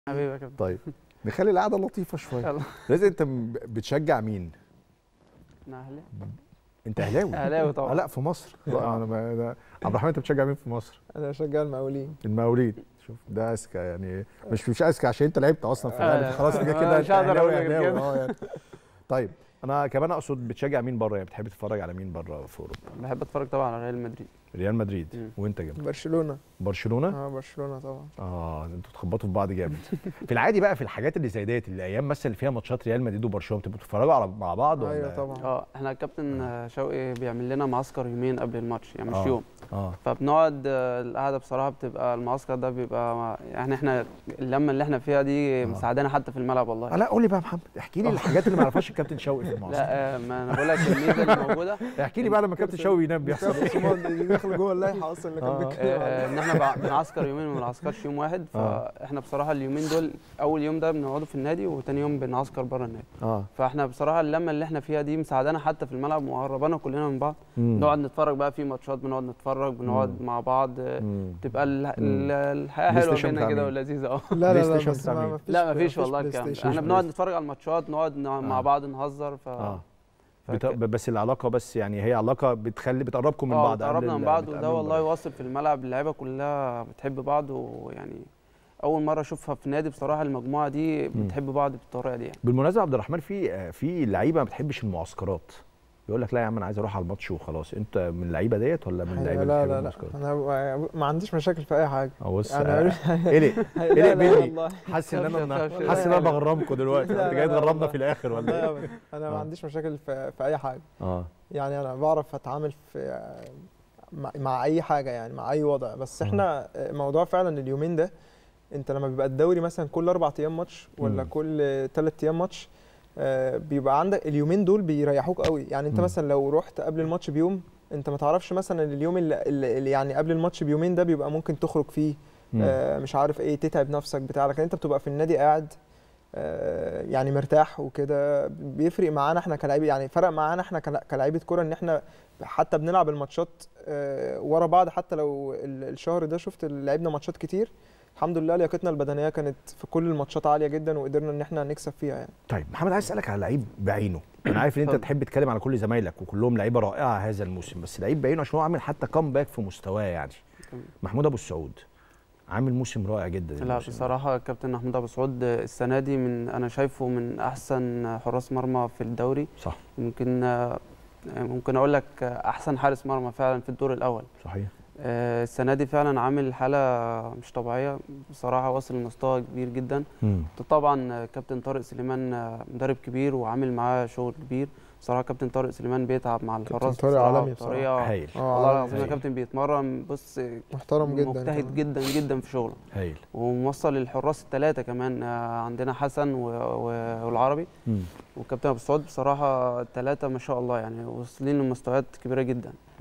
حبيبي يا كابتن طيب نخلي القعده لطيفه شويه يلا لازم انت م- بتشجع مين انا اهلي انت اهلاوي اهلاوي آه طبعا لا في مصر لا انا ما ده- عبد الرحمن انت بتشجع مين في مصر انا بشجع المقاولين المقاولين شوف ده اذكى يعني مش مش اذكى عشان انت لعبت اصلا في الاهلي آه، خلاص كده آه، كده مش انت هقدر اهلاوي أقول غير اهلاوي كده. اه يعني طيب انا كمان اقصد بتشجع مين بره يعني بتحب تتفرج على مين بره في اوروبا بحب اتفرج طبعا على ريال مدريد ريال مدريد مم. وانت جنب برشلونه برشلونه اه برشلونه طبعا اه انتوا تخبطوا في بعض جامد في العادي بقى في الحاجات اللي زي ديت الايام مثلا اللي فيها ماتشات ريال مدريد وبرشلونه بتبقوا بتتفرجوا على مع بعض ولا ايوه طبعا اه احنا الكابتن شوقي بيعمل لنا معسكر يومين قبل الماتش يعني مش آه. يوم اه فبنقعد آه، القعده بصراحه بتبقى المعسكر ده بيبقى يعني احنا اللمه اللي احنا فيها دي آه. مساعدانا حتى في الملعب آه، والله لا قول لي بقى يا محمد احكي لي الحاجات اللي ما يعرفهاش الكابتن شوقي في المعسكر لا آه، ما انا بقول لك الميزه اللي موجوده احكي لي بقى لما الكابتن شوقي ينام بيحصل ايه عثمان داخل جوه اللائحه اصلا اللي آه. كان بيتكلم آه، عنها ان احنا بع- بنعسكر يومين وما بنعسكرش يوم واحد آه. فاحنا بصراحه اليومين دول اول يوم ده بنقعده في النادي وتاني يوم بنعسكر بره النادي اه فاحنا بصراحه اللمه اللي احنا فيها دي مساعدانا حتى في الملعب وقربانا كلنا من بعض مم. نقعد نتفرج بقى في ماتشات بنقعد نتفرج بنقعد مع بعض آه، مم. تبقى ال- مم. ال- الحياه بلاي حلوه ستيشن بينا بتاع كده مين؟ ولذيذه اه لا بلاي لا لا ستيشن بس بتاع ما مين؟ ما فيش لا مفيش مفيش والله بلاي الكلام ده. ستيشن. احنا مفيش بنقعد بلاي- نتفرج على الماتشات نقعد ن- مع آه. بعض نهزر ف اه فك- بت... بس العلاقه بس يعني هي علاقه بتخلي بتقربكم من اه بعض قبل قربنا من ال- بعض قبل وده والله المباراة. واصل في الملعب اللعيبه كلها بتحب بعض ويعني اول مره اشوفها في نادي بصراحه المجموعه دي بتحب بعض بالطريقه دي يعني. بالمناسبه عبد الرحمن في آه، في لعيبه ما بتحبش المعسكرات يقول لك لا يا عم انا عايز اروح على الماتش وخلاص انت من اللعيبه ديت ولا من اللعيبه اللي لا بتحب لا لا المعسكرات انا ما- ما عنديش مشاكل في اي حاجه اه بص يعني آه، أقول- قلق لا قلق لا مني والله حاسس ان خافش- انا خافش. حاسس ان انا بغرمكم دلوقتي لا، انت لا، جاي لا، تغرمنا والله. في الاخر ولا لا ايه؟ أبدا. انا آه. ما عنديش مشاكل في, في اي حاجه اه يعني انا بعرف اتعامل في مع, مع اي حاجه يعني مع اي وضع بس احنا موضوع فعلا اليومين ده انت لما بيبقى الدوري مثلا كل اربع ايام ماتش ولا مم. كل ثلاث ايام ماتش آه، بيبقى عندك اليومين دول بيريحوك قوي يعني انت مم. مثلا لو رحت قبل الماتش بيوم انت ما تعرفش مثلا اليوم اللي, اللي يعني قبل الماتش بيومين ده بيبقى ممكن تخرج فيه مم. آه، مش عارف ايه تتعب نفسك بتاع لكن انت بتبقى في النادي قاعد آه، يعني مرتاح وكده بيفرق معانا احنا كلاعبين يعني فرق معانا احنا كلا- كلاعيبه كوره ان احنا حتى بنلعب الماتشات آه، ورا بعض حتى لو ال- الشهر ده شفت لعبنا ماتشات كتير الحمد لله لياقتنا البدنيه كانت في كل الماتشات عاليه جدا وقدرنا ان احنا نكسب فيها يعني طيب محمد عايز اسالك على لعيب بعينه انا عارف ان انت اتفضل. تحب تتكلم على كل زمايلك وكلهم لعيبه رائعه هذا الموسم بس لعيب بعينه عشان هو عامل حتى كومباك في مستواه يعني تمام. محمود ابو السعود عامل موسم رائع جدا لا الموسم ده. بصراحه كابتن محمود ابو سعود السنه دي من انا شايفه من احسن حراس مرمى في الدوري صح يمكن آه، ممكن اقول لك احسن حارس مرمى فعلا في الدور الاول صحيح آه، السنه دي فعلا عامل حاله مش طبيعيه بصراحه واصل لمستوى كبير جدا مم. طبعا آه، كابتن طارق سليمان آه، مدرب كبير وعامل معاه شغل كبير بصراحه كابتن طارق سليمان بيتعب مع الحراس طارق بصراحة عالمي بصراحة. بطريقة- هايل اه والله عالمي. العظيم يا هايل. كابتن بيتمرن بص محترم جدا مجتهد كمان. جدا جدا في شغله هايل وموصل الحراس الثلاثه كمان آه، عندنا حسن و- و- والعربي مم. وكابتن ابو سعود بصراحه الثلاثه ما شاء الله يعني واصلين لمستويات كبيره جدا